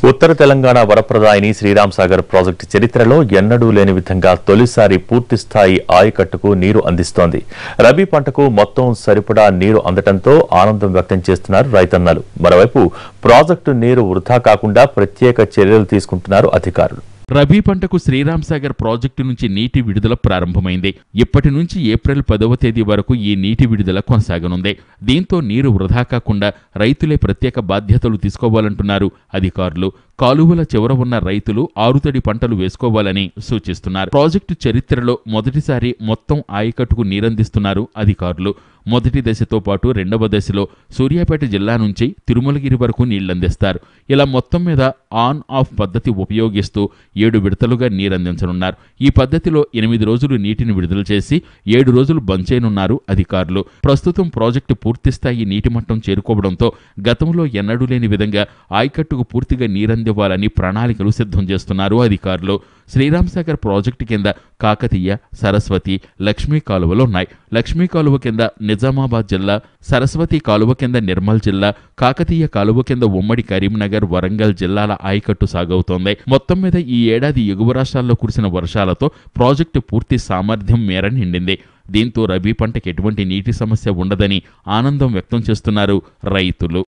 ఉత్తర తెలంగాణ వరప్రదాయిని శ్రీరామ్ సాగర్ ప్రాజెక్టు చరిత్రలో ఎన్నడూ లేని విధంగా తొలిసారి పూర్తిస్థాయి ఆయకట్టుకు నీరు అందిస్తోంది రబీ పంటకు మొత్తం సరిపడా నీరు అందటంతో ఆనందం వ్యక్తం చేస్తున్నారు రైతన్నలు మరోవైపు ప్రాజెక్టు నీరు వృధా కాకుండా ప్రత్యేక చర్యలు తీసుకుంటున్నారు అధికారులు రబీ పంటకు శ్రీరామ్ సాగర్ ప్రాజెక్టు నుంచి నీటి విడుదల ప్రారంభమైంది ఇప్పటి నుంచి ఏప్రిల్ పదవ తేదీ వరకు ఈ నీటి విడుదల కొనసాగనుంది దీంతో నీరు వృధా కాకుండా రైతులే ప్రత్యేక బాధ్యతలు తీసుకోవాలంటున్నారు అధికారులు కాలువల చివర ఉన్న రైతులు ఆరుతడి పంటలు వేసుకోవాలని సూచిస్తున్నారు ప్రాజెక్టు చరిత్రలో మొదటిసారి మొత్తం ఆయకట్టుకు నీరందిస్తున్నారు అధికారులు మొదటి దశతో పాటు రెండవ దశలో సూర్యాపేట జిల్లా నుంచి తిరుమలగిరి వరకు నీళ్లందిస్తారు ఇలా మొత్తం మీద ఆన్ ఆఫ్ పద్ధతి ఉపయోగిస్తూ ఏడు విడతలుగా నీరందించనున్నారు ఈ పద్ధతిలో ఎనిమిది రోజులు నీటిని విడుదల చేసి ఏడు రోజులు బంచేనున్నారు అధికారులు ప్రస్తుతం ప్రాజెక్టు పూర్తిస్థాయి నీటి మట్టం చేరుకోవడంతో గతంలో ఎన్నడూ లేని విధంగా ఆయకట్టుకు పూర్తిగా నీరందివ్వాలని ప్రణాళికలు సిద్ధం చేస్తున్నారు అధికారులు శ్రీరామ్ సాగర్ ప్రాజెక్టు కింద కాకతీయ సరస్వతి లక్ష్మీ కాలువలు ఉన్నాయి లక్ష్మీ కాలువ కింద నిజామాబాద్ జిల్లా సరస్వతి కాలువ కింద నిర్మల్ జిల్లా కాకతీయ కాలువ కింద ఉమ్మడి కరీంనగర్ వరంగల్ జిల్లాల ఆయకట్టు సాగవుతోంది మొత్తం మీద ఈ ఏడాది ఎగువ రాష్ట్రాల్లో కురిసిన వర్షాలతో ప్రాజెక్టు పూర్తి సామర్థ్యం మేర నిండింది దీంతో రబీ పంటకు ఎటువంటి నీటి సమస్య ఉండదని ఆనందం వ్యక్తం చేస్తున్నారు రైతులు